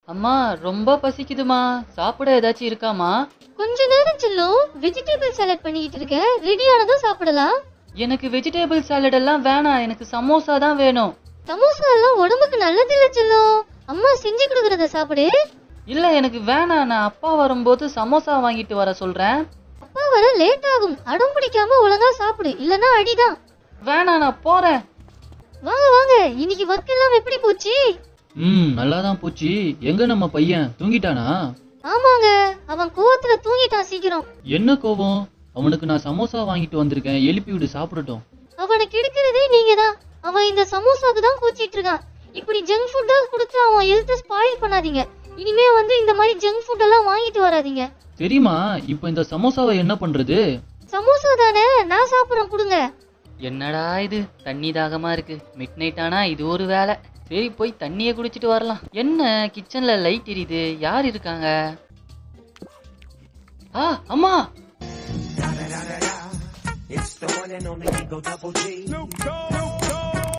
அம்மா ரொம்ப பசிக்குதுமா சாப்பிட ஏதாச்சும் இருக்காமா கொஞ்ச நேரம் செல்லும் வெஜிடபிள் சாலட் பண்ணிக்கிட்டு இருக்க ரெடி ஆனதும் சாப்பிடலாம் எனக்கு வெஜிடபிள் சாலட் எல்லாம் வேணாம் எனக்கு சமோசா தான் வேணும் சமோசா எல்லாம் உடம்புக்கு நல்லது இல்ல செல்லும் அம்மா செஞ்சு கொடுக்கறத சாப்பிடு இல்ல எனக்கு வேணாம் நான் அப்பா வரும்போது சமோசா வாங்கிட்டு வர சொல்றேன் அப்பா வர லேட் ஆகும் அடம் பிடிக்காம ஒழுங்கா சாப்பிடு இல்லனா அடிதான் வேணாம் நான் போறேன் வாங்க வாங்க இன்னைக்கு ஒர்க் எல்லாம் எப்படி போச்சு ம் நல்லா தான் போச்சு எங்க நம்ம பையன் தூங்கிட்டானா ஆமாங்க அவன் கோவத்துல தூங்கிட்டான் சீக்கிரம் என்ன கோபம் அவனுக்கு நான் சமோசா வாங்கிட்டு வந்திருக்கேன் எழுப்பி விடு சாப்பிடட்டும் அவனை கெடுக்கிறதே நீங்க தான் அவன் இந்த சமோசாக்கு தான் கூச்சிட்டு இருக்கான் இப்படி ஜங்க் ஃபுட்டா கொடுத்து அவன் ஹெல்த் ஸ்பாயில் பண்ணாதீங்க இனிமே வந்து இந்த மாதிரி ஜங்க் ஃபுட் எல்லாம் வாங்கிட்டு வராதீங்க தெரியுமா இப்போ இந்த சமோசாவை என்ன பண்றது சமோசா தானே நான் சாப்பிடுறேன் கொடுங்க என்னடா இது தண்ணி தாகமா இருக்கு மிட் நைட் ஆனா இது ஒரு வேலை சரி போய் தண்ணியை குடிச்சிட்டு வரலாம் என்ன கிச்சன்ல லைட் எரியுது யார் இருக்காங்க ஆ அம்மா It's the one and only Eagle Double G.